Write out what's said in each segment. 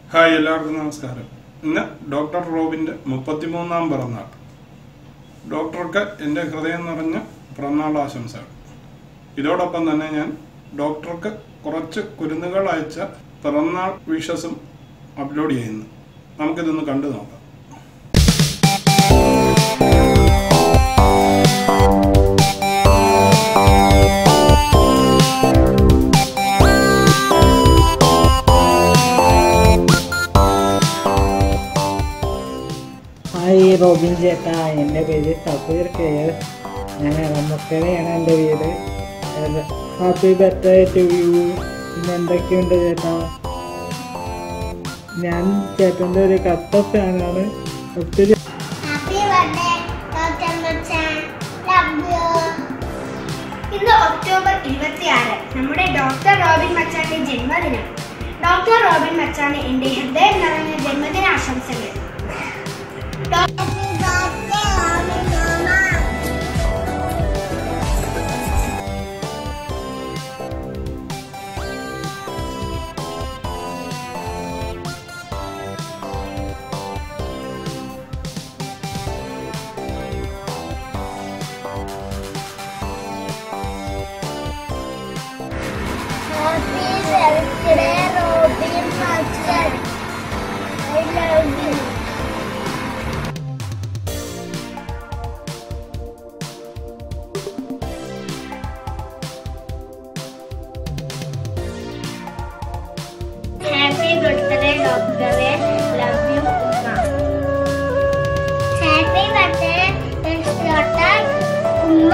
hi എല്ലാവർക്കും നമസ്കാരം ഇന്ന് ഡോക്ടർ റോബിന്റെ മുപ്പത്തിമൂന്നാം പിറന്നാൾ ഡോക്ടർക്ക് എൻ്റെ ഹൃദയം നിറഞ്ഞ പിറന്നാൾ ആശംസകൾ ഇതോടൊപ്പം തന്നെ ഞാൻ ഡോക്ടർക്ക് കുറച്ച് കുരുന്നുകൾ അയച്ച പിറന്നാൾ വിഷസും അപ്ലോഡ് ചെയ്യുന്നു നമുക്കിതൊന്ന് കണ്ടു നോക്കാം ഹായ് റോബിൻ ചേട്ടാ എൻ്റെ പേര് സഫീർ കെ എസ് ഞാൻ ഇളമുക്കരയാണ് എൻ്റെ വീട് ഹാപ്പി ബർത്ത്ഡേ ടു യു പിന്നെ എന്തൊക്കെയുണ്ട് ചേട്ടാ ഞാൻ ചേട്ടൻ്റെ ഒരു കത്ത ഫാനാണ് ഒത്തിരി ഹാപ്പി ബർത്ത്ഡേ ഡോക്ടർ മച്ചാൻ ലവ് യു ഇന്ന് ഒക്ടോബർ ഇരുപത്തിയാറ് നമ്മുടെ ഡോക്ടർ റോബിൻ മച്ചാന്റെ ജന്മദിനം ഡോക്ടർ റോബിൻ മച്ചാന് എന്റെ ഹൃദയം നിറഞ്ഞ ജന്മദിന ആശംസകൾ ഹാപ്പി ബർത്ത്ഡേ ആമി മാമ ഹാപ്പി ബർത്ത്ഡേ റോബിൻ മച്ചാൻ I love you happy birthday ഡോക്ടറെ ലവ് യു ഉമ്മ ഹാപ്പി ബർത്ത്ഡേ ഡോക്ടർ ഉമ്മ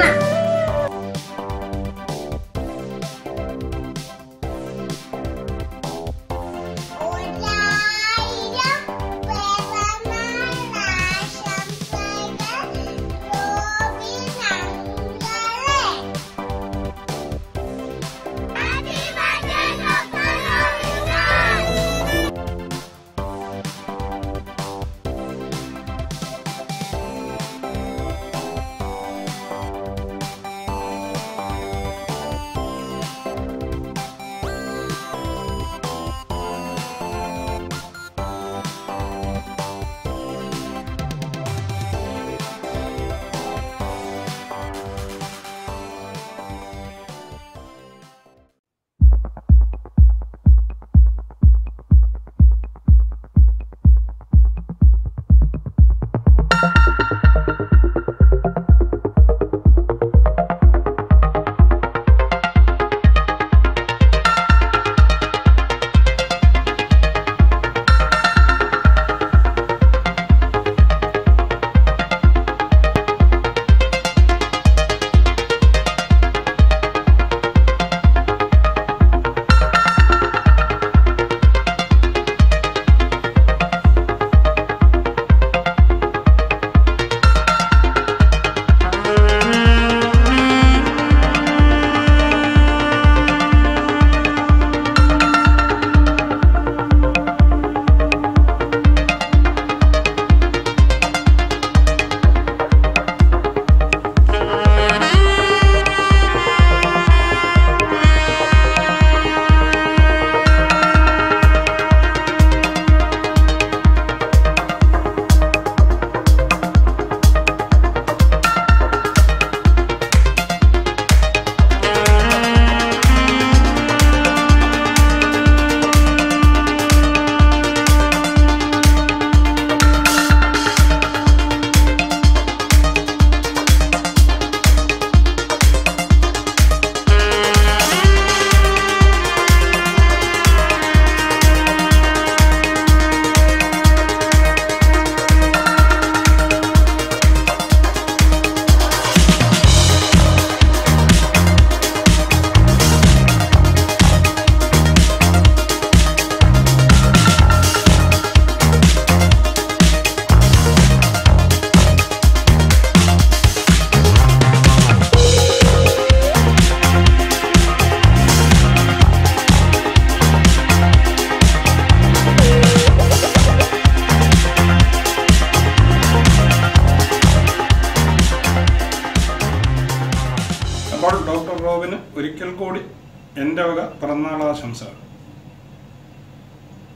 അപ്പോൾ ഡോക്ടർ റോബിന് ഒരിക്കൽ കൂടി എൻ്റെ വക പിറന്നാൾ ആശംസകൾ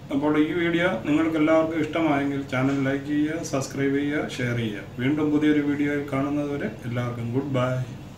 അപ്പോൾ ഈ വീഡിയോ നിങ്ങൾക്ക് എല്ലാവർക്കും ഇഷ്ടമായെങ്കിൽ ചാനൽ ലൈക്ക് ചെയ്യുക സബ്സ്ക്രൈബ് ചെയ്യുക ഷെയർ ചെയ്യുക വീണ്ടും പുതിയൊരു വീഡിയോയിൽ കാണുന്നതുവരെ എല്ലാവർക്കും ഗുഡ് ബൈ